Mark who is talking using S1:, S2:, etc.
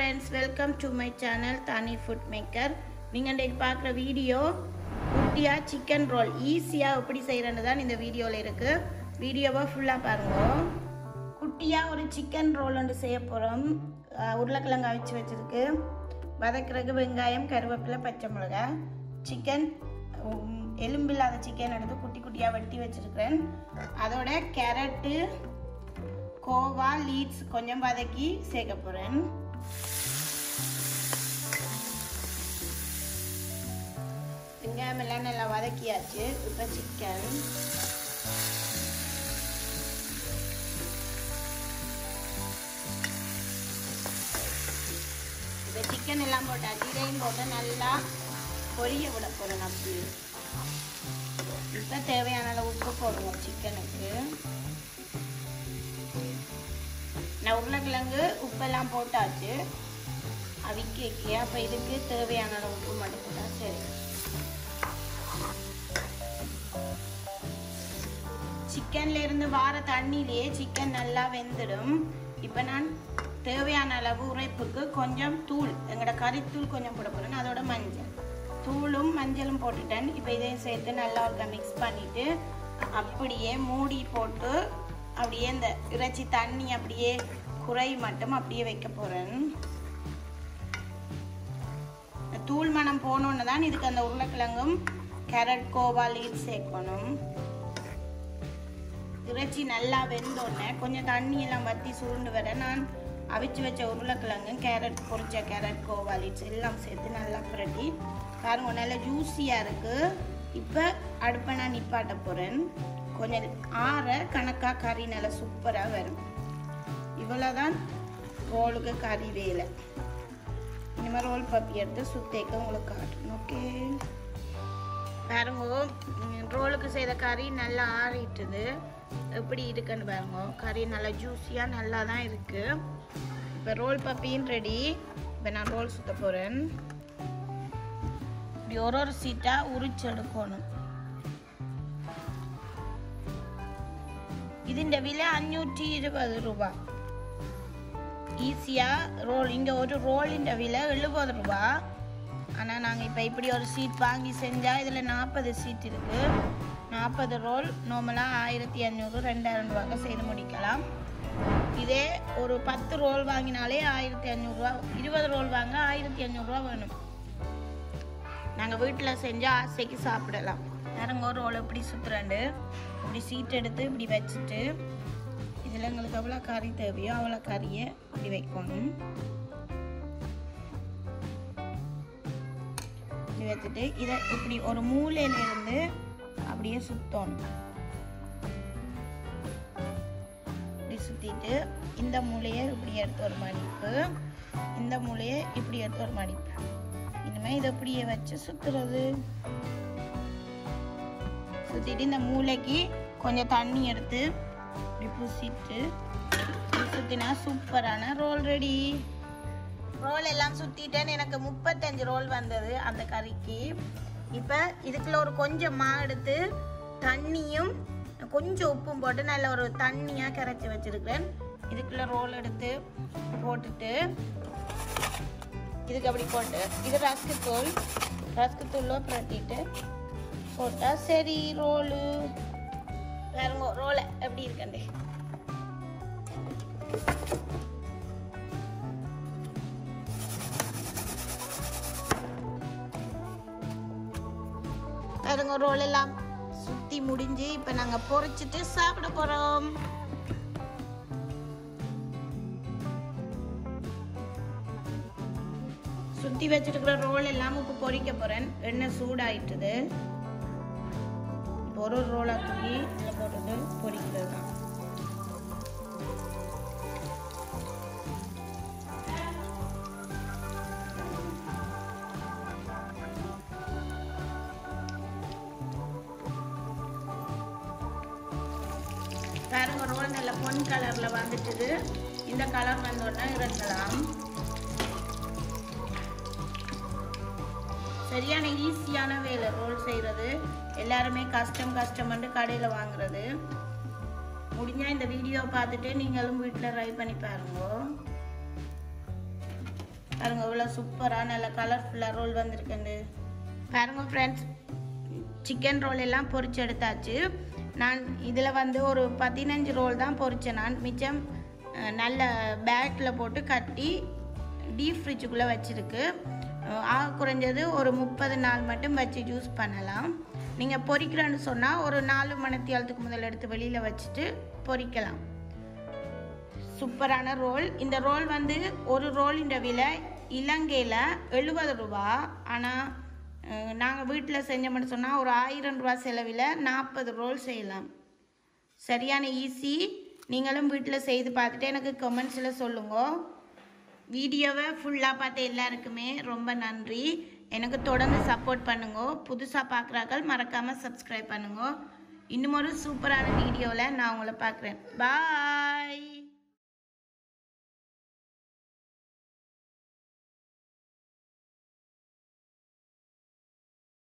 S1: friends welcome to my channel Dhani food maker நீங்கள் இன்றைக்கு பார்க்குற வீடியோ குட்டியாக சிக்கன் ரோல் ஈஸியாக எப்படி செய்கிறேன்னு தான் இந்த வீடியோவில் இருக்குது வீடியோவை ஃபுல்லாக பாருங்க குட்டியாக ஒரு சிக்கன் ரோல் ஒன்று செய்ய போகிறோம் உருளைக்கிழங்கு அவிச்சு வச்சுருக்கு வதக்குறதுக்கு வெங்காயம் கருவேப்பிலை பச்சை மிளகாய் சிக்கன் எலும்பில்லாத சிக்கன் எடுத்து குட்டி குட்டியாக வெட்டி வச்சுருக்கிறேன் அதோட கேரட்டு கோவா லீட்ஸ் கொஞ்சம் வதக்கி சேர்க்க போகிறேன் வெங்காயம் எல்லாம் நல்லா வதக்கியாச்சு இப்போ சிக்கன் இப்போ சிக்கன் எல்லாம் போட்டாச்சு இதையும் போட்டு நல்லா பொரிய விட போகிறேன் அப்படி இப்போ தேவையான அளவு உப்பு போடுவோம் சிக்கனுக்கு நான் உருளைக்கிழங்கு உப்பெல்லாம் போட்டாச்சு அவிக்க அப்போ இதுக்கு தேவையான அளவு உப்பு மட்டும் போட்டால் சரி சிக்கன்ல இருந்து வார தண்ணியிலேயே சிக்கன் நல்லா வெந்துடும் இப்போ நான் தேவையான அளவு உரைப்புக்கு கொஞ்சம் தூள் எங்களோட கறித்தூள் கொஞ்சம் போட போகிறேன் அதோட மஞ்சள் தூளும் மஞ்சளும் போட்டுட்டேன் இப்போ இதையும் சேர்த்து நல்லா ஒருக்கா மிக்ஸ் பண்ணிவிட்டு அப்படியே மூடி போட்டு அப்படியே இந்த இறைச்சி தண்ணி அப்படியே குறை மட்டும் அப்படியே வைக்க போகிறேன் தூள் மனம் போனோன்னு தான் இதுக்கு அந்த உருளைக்கிழங்கும் கேரட் கோவா லீட் சேர்க்கணும் இறைச்சி நல்லா வெந்தோடனே கொஞ்சம் தண்ணி எல்லாம் வற்றி சுருண்டு வர நான் அவிச்சு வச்ச உருளைக்கிழங்கு கேரட் பொரிச்ச கேரட் கோவா லீட்ஸ் எல்லாம் சேர்த்து நல்லா புரட்டி பாருங்க நல்லா ஜூஸியாக இருக்குது இப்போ அடுப்பை நான் நிப்பாட்ட போகிறேன் கொஞ்சம் ஆற கணக்காக கறி நல்லா சூப்பராக வரும் இவ்வளோதான் ரோலுக்கு கறி வேலை இனிமேல் ரோல் பப்பி எடுத்து சுத்தேக்க உங்களுக்கு காட்டணும் ஓகே பாருங்க ரோலுக்கு செய்த கறி நல்லா ஆறிட்டுது எப்படி இருக்குன்னு பாருங்க கறி நல்லா ஜூஸியாக நல்லா தான் இருக்குது இப்போ ரோல் பப்பியும் ரெடி இப்போ நான் ரோல் சுத்த போகிறேன் இப்படி ஒரு ஒரு சீட்டாக உரிச்சு எடுக்கணும் ഇതിൻ്റെ വില അഞ്ഞൂറ്റി ഇരുപത് രൂപ ஈஸியாக ரோல் இங்கே ஒரு ரோலிൻ്റെ விலை எழுபது ரூபா ஆனால் நாங்கள் இப்போ இப்படி ஒரு சீட் வாங்கி செஞ்சால் இதில் நாற்பது சீட் இருக்குது நாற்பது ரோல் நார்மலாக ஆயிரத்தி அஞ்சூறு ரெண்டாயிரம் ரூபாய்க்கு செய்து முடிக்கலாம் இதே ஒரு பத்து ரோல் வாங்கினாலே ஆயிரத்தி அஞ்சூறுரூவா இருபது ரோல் வாங்க ஆயிரத்தி அஞ்சூறுரூவா வேணும் நாங்கள் வீட்டில் செஞ்சால் ஆசைக்கு சாப்பிடலாம் நேரங்க ஒரு ரோல் எப்படி சுற்றுறாண்டு இப்படி சீட் எடுத்து இப்படி வச்சுட்டு இதில் எங்களுக்கு எவ்வளோ கறி தேவையோ அவ்வளோ கறியை இப்படி வைக்கணும் இப்படி வச்சுட்டு இதை இப்படி ஒரு மூலையிலேருந்து அப்படியே சுற்றணும் இப்படி சுற்றிட்டு இந்த மூலையை இப்படி எடுத்து ஒரு மடிப்பு இந்த மூலையை இப்படி எடுத்து ஒரு மடிப்பு இனிமேல் இதை இப்படியே வச்சு சுற்றுறது சுற்றிட்டு இந்த மூளைக்கு கொஞ்சம் தண்ணி எடுத்து இப்படி பூசிட்டு சுற்றினா சூப்பரான ரோல் ரெடி ரோல் எல்லாம் சுற்றிட்டேன்னு எனக்கு முப்பத்தஞ்சு ரோல் வந்தது அந்த கறிக்கு இப்போ இதுக்குள்ள ஒரு கொஞ்சம் மா எடுத்து தண்ணியும் கொஞ்சம் உப்பும் போட்டு நல்ல ஒரு தண்ணியாக கரைச்சி வச்சுருக்கிறேன் இதுக்குள்ள ரோல் எடுத்து போட்டுட்டு இதுக்கு அப்படி போட்டு இது ரஸ்க்கு தூள் ரஸ்க்கு தூளோ புரட்டிட்டு போட்டால் சரி ரோலு பாருங்க ரோலை எப்படி இருக்கண்டே பாருங்க ரோல் எல்லாம் சுத்தி முடிஞ்சு இப்ப நாங்க பொரிச்சிட்டு சாப்பிட போறோம் சுத்தி வச்சிருக்கிற ரோல் எல்லாம் இப்போ பொரிக்க போறேன் எண்ணெய் சூடாயிட்டுது இப்போ ஒரு ஒரு ரோலாக தூக்கி இதில் போட்டுட்டு பொரிக்கிறது தான் பாருங்க ரோல் நல்ல பொன் கலரில் வந்துட்டுது இந்த கலர் வந்தோடனே இறக்கலாம் சரியான ஈஸியான வேலை ரோல் செய்கிறது எல்லாருமே கஷ்டம் கஷ்டம்னு கடையில் வாங்குறது முடிஞ்சால் இந்த வீடியோ பார்த்துட்டு நீங்களும் வீட்டில் ட்ரை பண்ணி பாருங்க பாருங்க இவ்வளோ சூப்பராக நல்ல கலர்ஃபுல்லாக ரோல் வந்திருக்குண்டு பாருங்க ஃப்ரெண்ட்ஸ் சிக்கன் ரோல் எல்லாம் பொரிச்சு எடுத்தாச்சு நான் இதில் வந்து ஒரு பதினஞ்சு ரோல் தான் பொரிச்சேன் நான் மிச்சம் அஹ், நல்ல பேக்கில் போட்டு கட்டி டீப் ஃப்ரிட்ஜுக்குள்ளே வச்சுருக்கு ஆக குறைஞ்சது ஒரு முப்பது நாள் மட்டும் வச்சு யூஸ் பண்ணலாம் நீங்கள் பொரிக்கிறேன்னு சொன்னால் ஒரு நாலு மணித்தியாலத்துக்கு முதல்ல எடுத்து வெளியில் வச்சுட்டு பொரிக்கலாம் சூப்பரான ரோல் இந்த ரோல் வந்து ஒரு ரோலின் விலை இலங்கையில் எழுபது ரூபா ஆனால் நாங்கள் வீட்டில் செஞ்சோம்னு சொன்னால் ஒரு ஆயிரம் ரூபா செலவில் நாற்பது ரோல் செய்யலாம் சரியான ஈஸி நீங்களும் வீட்டில் செய்து பார்த்துட்டு எனக்கு கமெண்ட்ஸில் சொல்லுங்க வீடியோவை ஃபுல்லாக பார்த்த எல்லாருக்குமே ரொம்ப நன்றி எனக்கு தொடர்ந்து சப்போர்ட் பண்ணுங்க புதுசாக பார்க்குறாக்கள் மறக்காமல் சப்ஸ்கிரைப் பண்ணுங்க இன்னும் ஒரு சூப்பரான வீடியோவில் நான் உங்களை பார்க்குறேன் பாய்